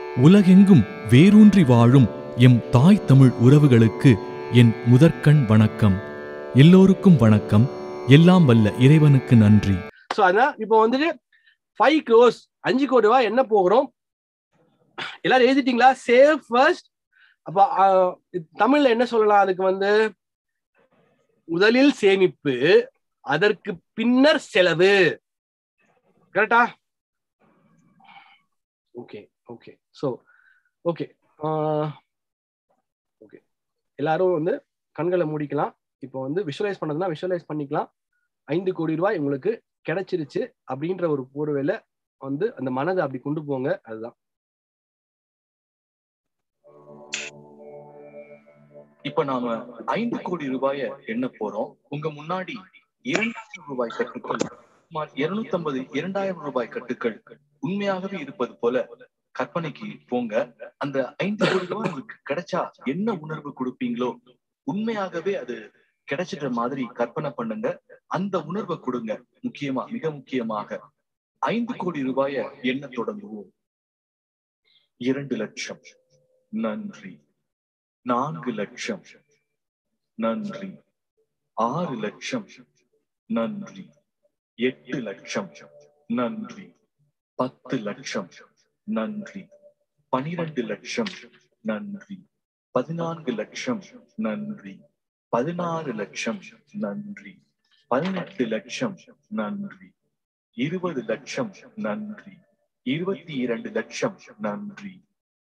உலகெங்கும் வேரூன்றி வாழும் எம் தாய் தமிழ் உறவுகளுக்கு என் முதற்கண் வணக்கம் எல்லோருக்கும் வணக்கம் எல்லாம் வல்ல இறைவனுக்கு நன்றி ஸோ அதான் இப்போ வந்துட்டு ஃபைவ் க்ரோஸ் அஞ்சு கோடி ரூபாய் என்ன போகிறோம் எல்லாரும் எழுதிட்டீங்களா சேவ் ஃபர்ஸ்ட் அப்போ ஆஹ், தமிழ்ல என்ன சொல்லலாம் அதுக்கு வந்து முதலில் சேமிப்பு அதற்கு பின்னர் செலவு கரெக்டா okay okay so okay okay எல்லாரும் வந்து கண்களை மூடிக்கலாம் இப்போ வந்து விஷுவலைஸ் பண்ணதுன்னா விஷுவலைஸ் பண்ணிக்கலாம் ஐந்து கோடி ரூபாய் உங்களுக்கு கிடைச்சிருச்சு அப்படின்ற ஒரு போர்வையில வந்து அந்த மனதை அப்படி கொண்டு போங்க அதுதான் இப்ப நாம ஐந்து கோடி ரூபாய எண்ண போறோம் உங்க முன்னாடி இரண்டாயிரம் ரூபாய் கட்டுக்கள் சுமார் இருநூத்தி ஐம்பது இரண்டாயிரம் ரூபாய் கட்டுக்கள் உண்மையாகவே இருப்பது போல கற்பனைக்கு போங்க அந்த ஐந்து கோடி ரூபாய் உங்களுக்கு கிடைச்சா என்ன உணர்வு கொடுப்பீங்களோ உண்மையாகவே அது கிடைச்சிட்ட மாதிரி கற்பனை பண்ணுங்க அந்த உணர்வை கொடுங்க முக்கியமா மிக முக்கியமாக ஐந்து கோடி ரூபாய எண்ண தொடங்குவோம் இரண்டு லட்சம் நன்றி நான்கு லட்சம் நன்றி ஆறு லட்சம் நன்றி எட்டு லட்சம் நன்றி பத்து லட்சம் நன்றி பனிரெண்டு லட்சம் நன்றி பதினான்கு லட்சம் நன்றி பதினாறு லட்சம் நன்றி பதினெட்டு லட்சம் நன்றி இருபது லட்சம் நன்றி இருபத்தி இரண்டு லட்சம் நன்றி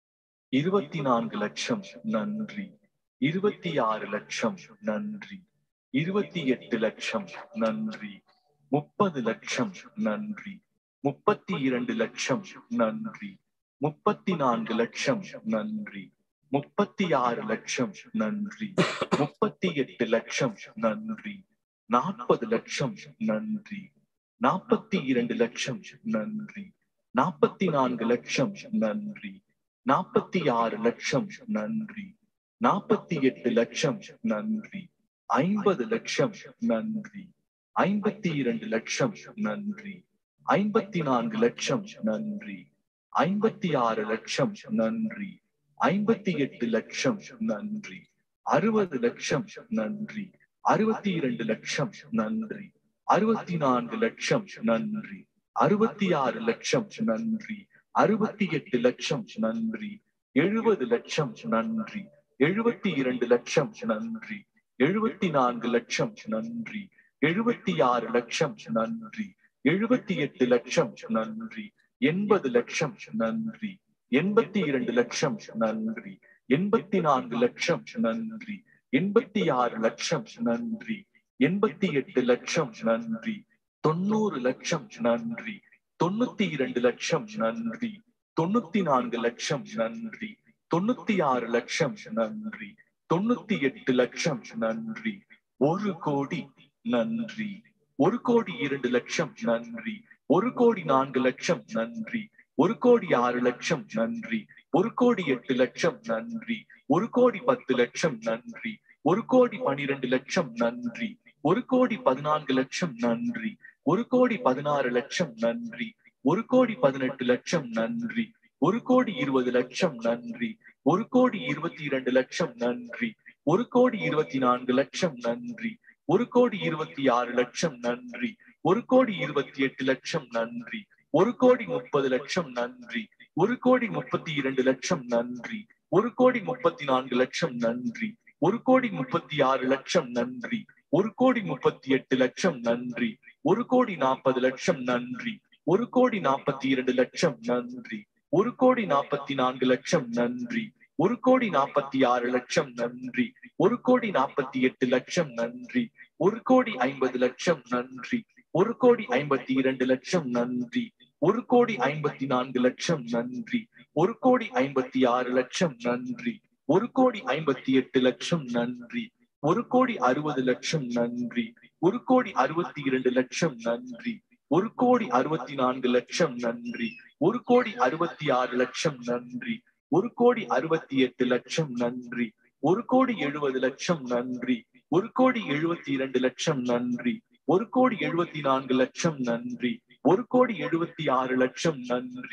இருபத்தி நான்கு லட்சம் நன்றி இருபத்தி ஆறு லட்சம் நன்றி இருபத்தி எட்டு லட்சம் நன்றி முப்பது லட்சம் நன்றி முப்பத்தி இரண்டு லட்சம் நன்றி முப்பத்தி நான்கு லட்சம் நன்றி முப்பத்தி ஆறு லட்சம் நன்றி முப்பத்தி எட்டு லட்சம் நன்றி நாற்பது லட்சம் நன்றி நாற்பத்தி இரண்டு லட்சம் நன்றி நாற்பத்தி நான்கு லட்சம் நன்றி நாற்பத்தி ஆறு லட்சம் நன்றி நாற்பத்தி எட்டு லட்சம் நன்றி ஐம்பது லட்சம் நன்றி ஐம்பத்தி இரண்டு லட்சம் நன்றி ஐம்பத்தி நான்கு லட்சம் நன்றி ஐம்பத்தி ஆறு லட்சம் நன்றி ஐம்பத்தி எட்டு லட்சம் நன்றி அறுபது லட்சம் நன்றி அறுபத்தி இரண்டு லட்சம் நன்றி அறுபத்தி நான்கு லட்சம் நன்றி அறுபத்தி ஆறு லட்சம் நன்றி அறுபத்தி எட்டு லட்சம் நன்றி எழுபது லட்சம் நன்றி எழுபத்தி இரண்டு லட்சம் நன்றி எழுபத்தி நான்கு லட்சம் நன்றி எழுபத்தி ஆறு லட்சம் நன்றி எழுபத்தி எட்டு லட்சம் நன்றி எண்பது லட்சம் நன்றி எண்பத்தி இரண்டு லட்சம் நன்றி எண்பத்தி நான்கு லட்சம் நன்றி எண்பத்தி ஆறு லட்சம் நன்றி எண்பத்தி எட்டு லட்சம் நன்றி தொண்ணூறு லட்சம் நன்றி தொண்ணூத்தி இரண்டு லட்சம் நன்றி தொண்ணூத்தி நான்கு லட்சம் நன்றி தொண்ணூத்தி ஆறு லட்சம் நன்றி தொண்ணூத்தி எட்டு லட்சம் நன்றி ஒரு கோடி நன்றி ஒரு கோடி இரண்டு லட்சம் நன்றி ஒரு கோடி நான்கு லட்சம் நன்றி ஒரு கோடி ஆறு லட்சம் நன்றி ஒரு கோடி எட்டு லட்சம் நன்றி ஒரு கோடி பத்து லட்சம் நன்றி ஒரு கோடி பனிரெண்டு லட்சம் நன்றி ஒரு கோடி பதினான்கு லட்சம் நன்றி ஒரு கோடி பதினாறு லட்சம் நன்றி ஒரு கோடி பதினெட்டு லட்சம் நன்றி ஒரு கோடி இருபது லட்சம் நன்றி ஒரு கோடி இருபத்தி இரண்டு லட்சம் நன்றி ஒரு கோடி இருபத்தி நான்கு லட்சம் நன்றி ஒரு கோடி இருபத்தி ஆறு லட்சம் நன்றி ஒரு கோடி இருபத்தி எட்டு லட்சம் நன்றி ஒரு கோடி முப்பது லட்சம் நன்றி ஒரு கோடி முப்பத்தி இரண்டு லட்சம் நன்றி ஒரு கோடி முப்பத்தி நான்கு லட்சம் நன்றி ஒரு கோடி முப்பத்தி ஆறு லட்சம் நன்றி ஒரு கோடி முப்பத்தி எட்டு லட்சம் நன்றி ஒரு கோடி நாற்பது லட்சம் நன்றி ஒரு கோடி நாற்பத்தி இரண்டு லட்சம் நன்றி ஒரு கோடி நாற்பத்தி நான்கு லட்சம் நன்றி ஒரு கோடி நாற்பத்தி ஆறு லட்சம் நன்றி ஒரு கோடி நாற்பத்தி எட்டு லட்சம் நன்றி ஒரு கோடி ஐம்பது லட்சம் நன்றி ஒரு கோடி ஐம்பத்தி இரண்டு லட்சம் நன்றி ஒரு கோடி ஐம்பத்தி நான்கு லட்சம் நன்றி ஒரு கோடி ஐம்பத்தி ஆறு லட்சம் நன்றி ஒரு கோடி ஐம்பத்தி எட்டு லட்சம் நன்றி ஒரு கோடி அறுபது லட்சம் நன்றி ஒரு கோடி அறுபத்தி இரண்டு லட்சம் நன்றி ஒரு கோடி அறுபத்தி நான்கு லட்சம் நன்றி ஒரு கோடி அறுபத்தி ஆறு லட்சம் நன்றி ஒரு கோடி அறுபத்தி எட்டு லட்சம் நன்றி ஒரு கோடி எழுபது லட்சம் நன்றி ஒரு கோடி எழுபத்தி இரண்டு லட்சம் நன்றி ஒரு கோடி எழுபத்தி நான்கு லட்சம் நன்றி ஒரு கோடி எழுபத்தி ஆறு லட்சம் நன்றி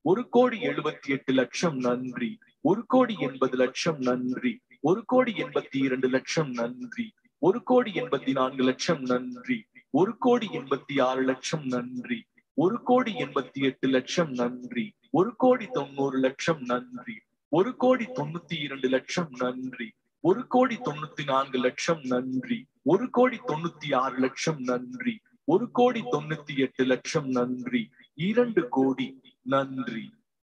ஒரு கோடி எழுபத்தி எட்டு லட்சம் நன்றி ஒரு கோடி எண்பது லட்சம் நன்றி ஒரு கோடி எண்பத்தி இரண்டு லட்சம் நன்றி ஒரு கோடி எண்பத்தி நான்கு லட்சம் நன்றி ஒரு கோடி எண்பத்தி ஆறு லட்சம் நன்றி ஒரு கோடி எண்பத்தி எட்டு லட்சம் நன்றி ஒரு கோடி தொண்ணூறு லட்சம் நன்றி ஒரு கோடி தொண்ணூத்தி இரண்டு லட்சம் நன்றி ஒரு கோடி தொண்ணூத்தி நான்கு லட்சம் நன்றி ஒரு கோடி தொண்ணூத்தி ஆறு லட்சம் நன்றி ஒரு கோடி தொண்ணூத்தி எட்டு லட்சம் நன்றி இரண்டு கோடி நன்றி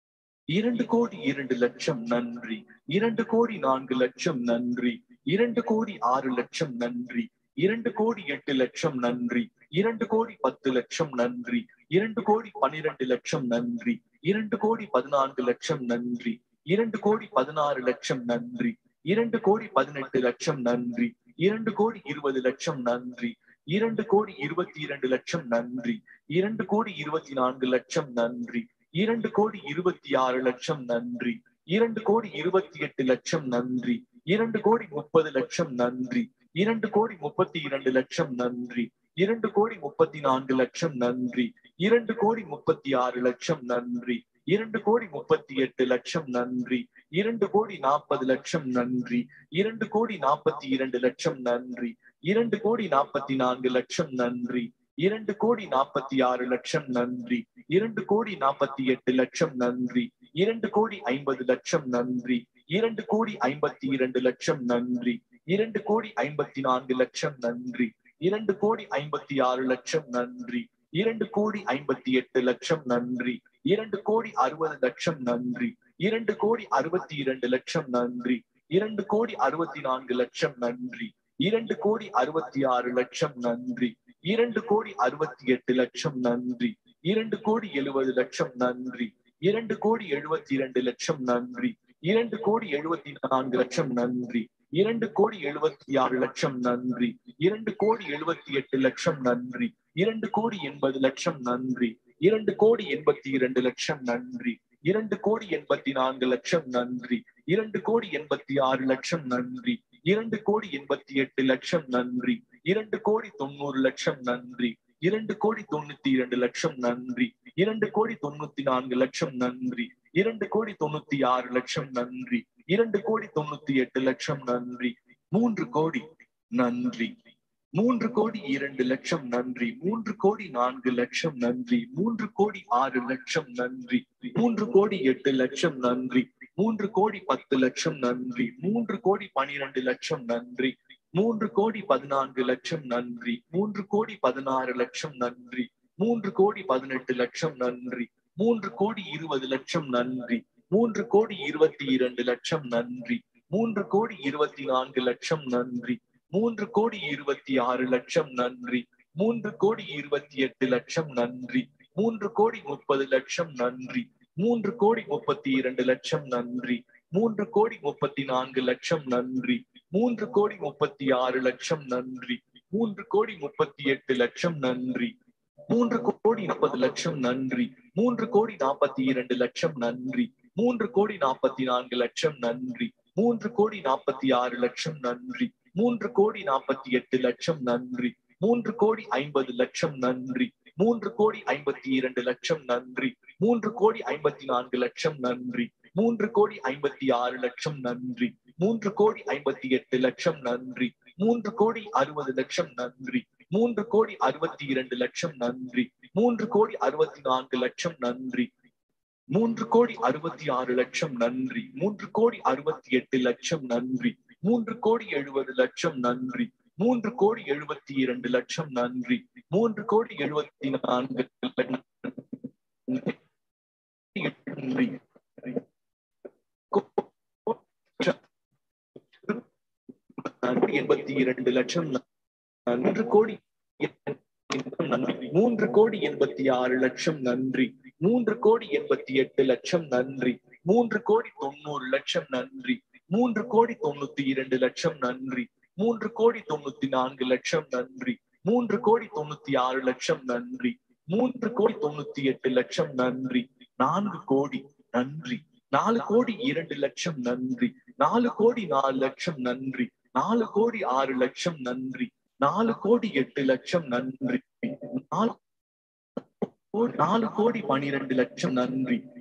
இரண்டு கோடி இரண்டு லட்சம் நன்றி இரண்டு கோடி நான்கு லட்சம் நன்றி இரண்டு கோடி ஆறு லட்சம் நன்றி இரண்டு கோடி எட்டு லட்சம் நன்றி இரண்டு கோடி பத்து லட்சம் நன்றி இரண்டு கோடி பனிரெண்டு லட்சம் நன்றி இரண்டு கோடி பதினான்கு லட்சம் நன்றி இரண்டு கோடி பதினாறு லட்சம் நன்றி இரண்டு கோடி பதினெட்டு லட்சம் நன்றி இரண்டு கோடி இருபது லட்சம் நன்றி இரண்டு கோடி இருபத்தி இரண்டு லட்சம் நன்றி இரண்டு கோடி இருபத்தி நான்கு லட்சம் நன்றி இரண்டு கோடி இருபத்தி ஆறு லட்சம் நன்றி இரண்டு கோடி இருபத்தி எட்டு லட்சம் நன்றி இரண்டு கோடி முப்பது லட்சம் நன்றி இரண்டு கோடி முப்பத்தி இரண்டு லட்சம் நன்றி இரண்டு கோடி முப்பத்தி நான்கு லட்சம் நன்றி இரண்டு கோடி முப்பத்தி ஆறு லட்சம் நன்றி இரண்டு கோடி முப்பத்தி எட்டு லட்சம் நன்றி இரண்டு கோடி நாற்பது லட்சம் நன்றி இரண்டு கோடி நாற்பத்தி இரண்டு லட்சம் நன்றி இரண்டு கோடி நாற்பத்தி நான்கு லட்சம் நன்றி இரண்டு கோடி நாற்பத்தி ஆறு லட்சம் நன்றி இரண்டு கோடி நாற்பத்தி எட்டு லட்சம் நன்றி இரண்டு கோடி ஐம்பது லட்சம் நன்றி இரண்டு கோடி ஐம்பத்தி இரண்டு லட்சம் நன்றி இரண்டு கோடி ஐம்பத்தி நான்கு லட்சம் நன்றி இரண்டு கோடி ஐம்பத்தி ஆறு லட்சம் நன்றி இரண்டு கோடி ஐம்பத்தி எட்டு லட்சம் நன்றி இரண்டு கோடி அறுபது லட்சம் நன்றி இரண்டு கோடி அறுபத்தி இரண்டு லட்சம் நன்றி இரண்டு கோடி அறுபத்தி நான்கு லட்சம் நன்றி இரண்டு கோடி அறுபத்தி ஆறு லட்சம் நன்றி இரண்டு கோடி அறுபத்தி எட்டு லட்சம் நன்றி இரண்டு கோடி எழுபது லட்சம் நன்றி இரண்டு கோடி எழுபத்தி இரண்டு லட்சம் நன்றி இரண்டு கோடி எழுபத்தி நான்கு லட்சம் நன்றி இரண்டு கோடி எழுபத்தி ஆறு லட்சம் நன்றி இரண்டு கோடி எழுபத்தி எட்டு லட்சம் நன்றி இரண்டு கோடி எண்பது லட்சம் நன்றி இரண்டு கோடி எண்பத்தி இரண்டு லட்சம் நன்றி இரண்டு கோடி எண்பத்தி நான்கு லட்சம் நன்றி இரண்டு கோடி எண்பத்தி ஆறு லட்சம் நன்றி இரண்டு கோடி எண்பத்தி எட்டு லட்சம் நன்றி இரண்டு கோடி தொண்ணூறு லட்சம் நன்றி இரண்டு கோடி தொண்ணூத்தி இரண்டு லட்சம் நன்றி இரண்டு கோடி தொண்ணூத்தி நான்கு லட்சம் நன்றி இரண்டு கோடி தொண்ணூத்தி ஆறு லட்சம் நன்றி இரண்டு கோடி தொண்ணூத்தி எட்டு லட்சம் நன்றி மூன்று கோடி நன்றி மூன்று கோடி இரண்டு லட்சம் நன்றி மூன்று கோடி நான்கு லட்சம் நன்றி மூன்று கோடி ஆறு லட்சம் நன்றி மூன்று கோடி எட்டு லட்சம் நன்றி மூன்று கோடி பத்து லட்சம் நன்றி மூன்று கோடி பனிரெண்டு லட்சம் நன்றி மூன்று கோடி பதினான்கு லட்சம் நன்றி மூன்று கோடி பதினாறு லட்சம் நன்றி மூன்று கோடி பதினெட்டு லட்சம் நன்றி மூன்று கோடி இருபது லட்சம் நன்றி மூன்று கோடி இருபத்தி இரண்டு லட்சம் நன்றி மூன்று கோடி இருபத்தி நான்கு லட்சம் நன்றி மூன்று கோடி இருபத்தி ஆறு லட்சம் நன்றி மூன்று கோடி இருபத்தி எட்டு லட்சம் நன்றி மூன்று கோடி முப்பது லட்சம் நன்றி மூன்று கோடி முப்பத்தி இரண்டு லட்சம் நன்றி மூன்று கோடி முப்பத்தி நான்கு லட்சம் நன்றி மூன்று கோடி முப்பத்தி ஆறு லட்சம் நன்றி மூன்று கோடி முப்பத்தி எட்டு லட்சம் நன்றி மூன்று கோடி நாற்பது லட்சம் நன்றி மூன்று கோடி நாற்பத்தி இரண்டு லட்சம் நன்றி மூன்று கோடி நாற்பத்தி நான்கு லட்சம் நன்றி மூன்று கோடி நாற்பத்தி ஆறு லட்சம் நன்றி மூன்று கோடி நாற்பத்தி எட்டு லட்சம் நன்றி மூன்று கோடி ஐம்பது லட்சம் நன்றி மூன்று கோடி ஐம்பத்தி இரண்டு லட்சம் நன்றி மூன்று கோடி ஐம்பத்தி நான்கு லட்சம் நன்றி மூன்று கோடி ஐம்பத்தி ஆறு லட்சம் நன்றி மூன்று கோடி ஐம்பத்தி எட்டு லட்சம் நன்றி மூன்று கோடி அறுபது லட்சம் நன்றி மூன்று கோடி அறுபத்தி இரண்டு லட்சம் நன்றி மூன்று கோடி அறுபத்தி நான்கு லட்சம் நன்றி மூன்று கோடி அறுபத்தி ஆறு லட்சம் நன்றி மூன்று கோடி அறுபத்தி எட்டு லட்சம் நன்றி மூன்று கோடி எழுபது லட்சம் நன்றி மூன்று கோடி எழுபத்தி இரண்டு லட்சம் நன்றி மூன்று கோடி எழுபத்தி நான்கு நன்றி எண்பத்தி இரண்டு லட்சம் மூன்று கோடி நன்றி மூன்று கோடி எண்பத்தி ஆறு லட்சம் நன்றி மூன்று கோடி எண்பத்தி எட்டு லட்சம் நன்றி மூன்று கோடி தொண்ணூறு லட்சம் நன்றி மூன்று கோடி தொண்ணூத்தி இரண்டு லட்சம் நன்றி மூன்று கோடி தொண்ணூத்தி நான்கு லட்சம் நன்றி மூன்று கோடி தொண்ணூத்தி ஆறு லட்சம் நன்றி மூன்று கோடி தொண்ணூத்தி எட்டு லட்சம் நன்றி நான்கு கோடி நன்றி நாலு கோடி இரண்டு லட்சம் நன்றி நாலு கோடி நாலு லட்சம் நன்றி நாலு கோடி ஆறு லட்சம் நன்றி நாலு கோடி எட்டு லட்சம் நன்றி நாலு நாலு கோடி பனிரெண்டு லட்சம் நன்றி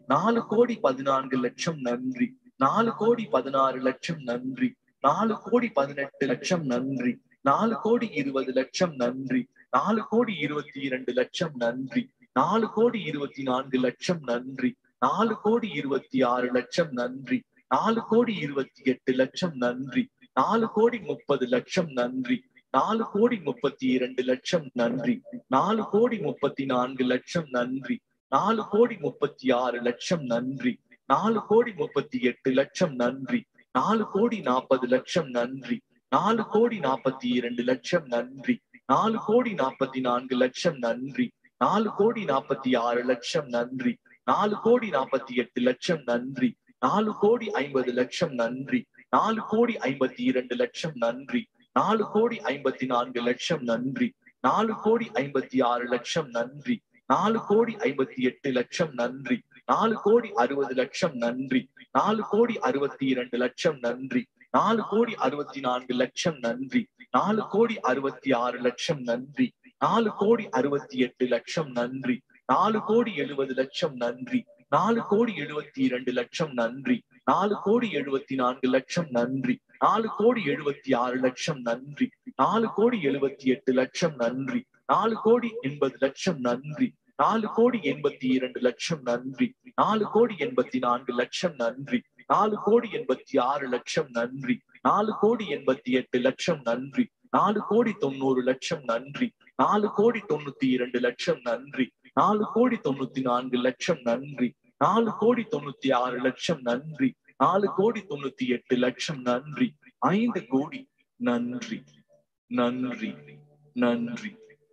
நாலு கோடி பதினான்கு லட்சம் நன்றி நாலு கோடி பதினாறு லட்சம் நன்றி நாலு கோடி பதினெட்டு லட்சம் நன்றி நாலு கோடி இருபது லட்சம் நன்றி நாலு கோடி இருபத்தி இரண்டு லட்சம் நன்றி நாலு கோடி இருபத்தி நான்கு லட்சம் நன்றி நாலு கோடி இருபத்தி ஆறு லட்சம் நன்றி நாலு கோடி இருபத்தி எட்டு லட்சம் நன்றி நாலு கோடி முப்பது லட்சம் நன்றி நாலு கோடி முப்பத்தி இரண்டு லட்சம் நன்றி நாலு கோடி முப்பத்தி நான்கு லட்சம் நன்றி நாலு கோடி முப்பத்தி ஆறு லட்சம் நன்றி நாலு கோடி முப்பத்தி எட்டு லட்சம் நன்றி நாலு கோடி நாற்பது லட்சம் நன்றி நாலு கோடி நாற்பத்தி இரண்டு லட்சம் நன்றி நாலு கோடி நாற்பத்தி நான்கு லட்சம் நன்றி நாலு கோடி நாற்பத்தி ஆறு லட்சம் நன்றி நாலு கோடி நாற்பத்தி எட்டு லட்சம் நன்றி நாலு கோடி ஐம்பது லட்சம் நன்றி நாலு கோடி ஐம்பத்தி இரண்டு லட்சம் நன்றி நாலு கோடி ஐம்பத்தி நான்கு லட்சம் நன்றி நாலு கோடி ஐம்பத்தி ஆறு லட்சம் நன்றி நாலு கோடி ஐம்பத்தி எட்டு லட்சம் நன்றி நாலு கோடி அறுபது லட்சம் நன்றி நாலு கோடி அறுபத்தி இரண்டு லட்சம் நன்றி நாலு கோடி அறுபத்தி நான்கு லட்சம் நன்றி நாலு கோடி அறுபத்தி ஆறு லட்சம் நன்றி நாலு கோடி அறுபத்தி எட்டு லட்சம் நன்றி நாலு கோடி எழுபது லட்சம் நன்றி நாலு கோடி எழுபத்தி இரண்டு லட்சம் நன்றி நாலு கோடி எழுபத்தி நான்கு லட்சம் நன்றி நாலு கோடி எழுபத்தி ஆறு லட்சம் நன்றி நாலு கோடி எழுபத்தி எட்டு லட்சம் நன்றி நாலு கோடி எண்பது லட்சம் நன்றி நாலு கோடி எண்பத்தி இரண்டு லட்சம் நன்றி நாலு கோடி எண்பத்தி நான்கு லட்சம் நன்றி நாலு கோடி எண்பத்தி ஆறு லட்சம் நன்றி நாலு கோடி எண்பத்தி எட்டு லட்சம் நன்றி நாலு கோடி தொண்ணூறு லட்சம் நன்றி நாலு கோடி தொண்ணூத்தி இரண்டு லட்சம் நன்றி நாலு கோடி தொண்ணூத்தி நான்கு லட்சம் நன்றி நாலு கோடி தொண்ணூத்தி ஆறு லட்சம் நன்றி நாலு கோடி தொண்ணூத்தி எட்டு லட்சம் நன்றி ஐந்து கோடி நன்றி நன்றி நன்றி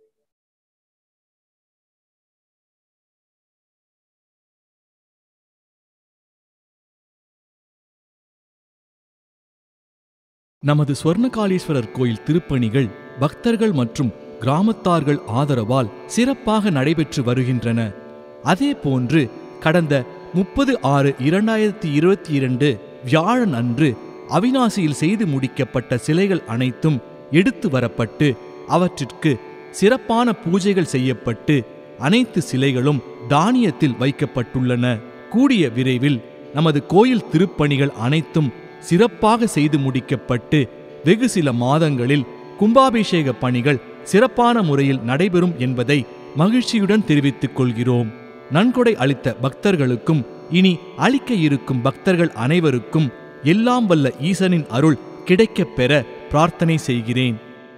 நமது ஸ்வர்ணகாளீஸ்வரர் கோயில் திருப்பணிகள் பக்தர்கள் மற்றும் கிராமத்தார்கள் ஆதரவால் சிறப்பாக நடைபெற்று வருகின்றன அதேபோன்று கடந்த முப்பது ஆறு இரண்டாயிரத்தி இருபத்தி இரண்டு வியாழன் அன்று அவிநாசியில் செய்து முடிக்கப்பட்ட சிலைகள் அனைத்தும் எடுத்து வரப்பட்டு அவற்றிற்கு சிறப்பான பூஜைகள் செய்யப்பட்டு அனைத்து சிலைகளும் தானியத்தில் வைக்கப்பட்டுள்ளன கூடிய விரைவில் நமது கோயில் திருப்பணிகள் அனைத்தும் சிறப்பாக செய்து முடிக்கப்பட்டு வெகு சில மாதங்களில் கும்பாபிஷேக பணிகள் சிறப்பான முறையில் நடைபெறும் என்பதை மகிழ்ச்சியுடன் தெரிவித்துக் கொள்கிறோம் நன்கொடை அளித்த பக்தர்களுக்கும் இனி அளிக்க இருக்கும் பக்தர்கள் அனைவருக்கும் எல்லாம் வல்ல ஈசனின் அருள் கிடைக்கப் பெற பிரார்த்தனை செய்கிறேன்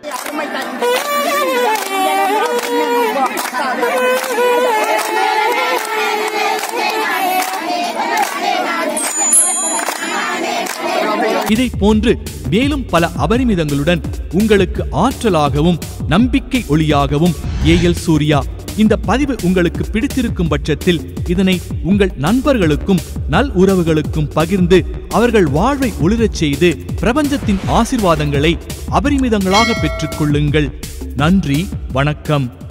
இதை போன்று மேலும் பல அபரிமிதங்களுடன் உங்களுக்கு ஆற்றலாகவும் நம்பிக்கை ஒளியாகவும் ஏஎல் சூர்யா இந்த பதிவு உங்களுக்கு பிடித்திருக்கும் பட்சத்தில் இதனை உங்கள் நண்பர்களுக்கும் நல் உறவுகளுக்கும் பகிர்ந்து அவர்கள் வாழ்வை ஒளிரச் செய்து பிரபஞ்சத்தின் ஆசிர்வாதங்களை அபரிமிதங்களாக பெற்றுக்கொள்ளுங்கள் நன்றி வணக்கம்